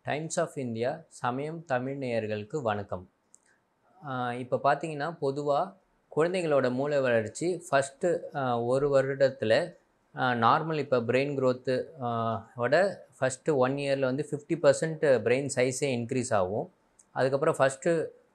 times of India சமயம் தமிழ் நேயர்களுக்கு வணக்கம் இப்போ பார்த்தீங்கன்னா பொதுவாக குழந்தைங்களோட மூளை வளர்ச்சி ஃபஸ்ட்டு ஒரு வருடத்தில் நார்மல் இப்போ பிரெயின் க்ரோத்து ஓட ஃபஸ்ட்டு ஒன் இயரில் வந்து ஃபிஃப்டி பர்சன்ட் பிரெயின் சைஸே இன்க்ரீஸ் ஆகும் அதுக்கப்புறம் first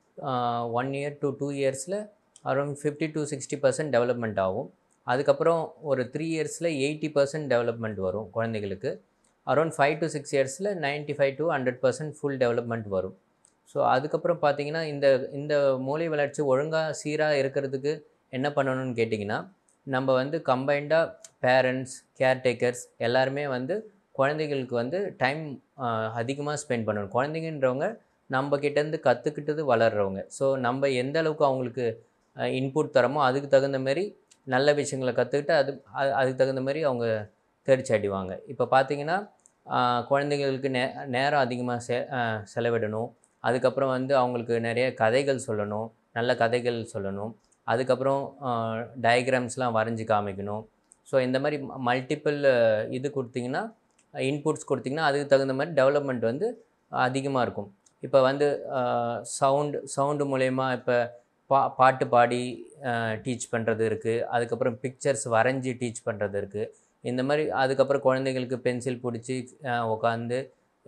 one year to two இயர்ஸில் around fifty to sixty percent development ஆகும் அதுக்கப்புறம் ஒரு த்ரீ இயர்ஸில் எயிட்டி பர்சன்ட் டெவலப்மெண்ட் வரும் குழந்தைகளுக்கு அரௌண்ட் ஃபைவ் டு சிக்ஸ் இயர்ஸில் ninety five to hundred percent full development வரும் ஸோ அதுக்கப்புறம் பார்த்தீங்கன்னா இந்த இந்த மூளை வளர்ச்சி ஒழுங்காக சீராக இருக்கிறதுக்கு என்ன பண்ணணும்னு கேட்டிங்கன்னா நம்ம வந்து கம்பைண்டாக பேரண்ட்ஸ் கேர்டேக்கர்ஸ் எல்லாருமே வந்து குழந்தைகளுக்கு வந்து டைம் அதிகமாக ஸ்பெண்ட் பண்ணணும் குழந்தைங்கன்றவங்க நம்ம கிட்டேருந்து கற்றுக்கிட்டது வளர்கிறவங்க ஸோ நம்ம எந்த அளவுக்கு அவங்களுக்கு இன்புட் தரமோ அதுக்கு தகுந்த மாதிரி நல்ல விஷயங்களை கற்றுக்கிட்டு அது அது அதுக்கு தகுந்த மாதிரி அவங்க தேர்ச்சி அடிவாங்க இப்போ பார்த்தீங்கன்னா குழந்தைங்களுக்கு நே நேரம் அதிகமாக செ செலவிடணும் அதுக்கப்புறம் வந்து அவங்களுக்கு நிறைய கதைகள் சொல்லணும் நல்ல கதைகள் சொல்லணும் அதுக்கப்புறம் டயக்ராம்ஸ்லாம் வரைஞ்சி காமிக்கணும் ஸோ இந்த மாதிரி மல்டிப்பிள் இது கொடுத்தீங்கன்னா இன்புட்ஸ் கொடுத்திங்கன்னா அதுக்கு தகுந்த மாதிரி டெவலப்மெண்ட் வந்து அதிகமாக இருக்கும் இப்போ வந்து சவுண்டு சவுண்டு மூலயமா இப்போ பா பாட்டு பாடி டீச் பண்ணுறது இருக்குது அதுக்கப்புறம் பிக்சர்ஸ் வரைஞ்சி டீச் பண்ணுறது இருக்குது இந்த மாதிரி அதுக்கப்புறம் குழந்தைங்களுக்கு பென்சில் பிடிச்சி உட்காந்து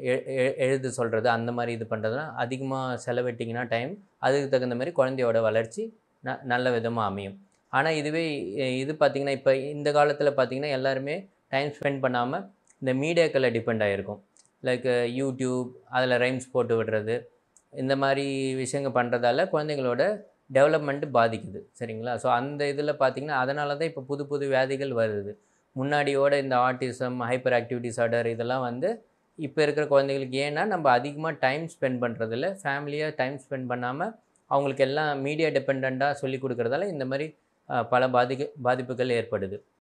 எழுத சொல்கிறது அந்த மாதிரி இது பண்ணுறதுலாம் அதிகமாக செலவிட்டிங்கன்னா டைம் அதுக்கு தகுந்த மாதிரி குழந்தையோட வளர்ச்சி ந நல்ல விதமாக அமையும் ஆனால் இதுவே இது பார்த்திங்கன்னா இப்போ இந்த காலத்தில் பார்த்திங்கன்னா எல்லாருமே டைம் ஸ்பெண்ட் பண்ணாமல் இந்த மீடியாக்களில் டிபெண்ட் ஆகிருக்கும் லைக் யூடியூப் அதில் ரைம்ஸ் போட்டு விடுறது இந்த மாதிரி விஷயங்கள் பண்ணுறதால குழந்தைங்களோட டெவலப்மெண்ட்டு பாதிக்குது சரிங்களா ஸோ அந்த இதில் பார்த்திங்கன்னா அதனால தான் இப்போ புது புது வியாதிகள் வருது முன்னாடியோட இந்த ஆர்டிசம் ஹைப்பர் ஆக்டிவ் டிசார்டர் இதெல்லாம் வந்து இப்போ இருக்கிற குழந்தைங்களுக்கு ஏன்னா நம்ம அதிகமாக டைம் ஸ்பெண்ட் பண்ணுறதில்ல ஃபேமிலியாக டைம் ஸ்பெண்ட் பண்ணாமல் அவங்களுக்கு எல்லாம் மீடியா டிபெண்ட்டாக சொல்லி கொடுக்குறதால இந்த மாதிரி பல பாதிக்க பாதிப்புகள் ஏற்படுது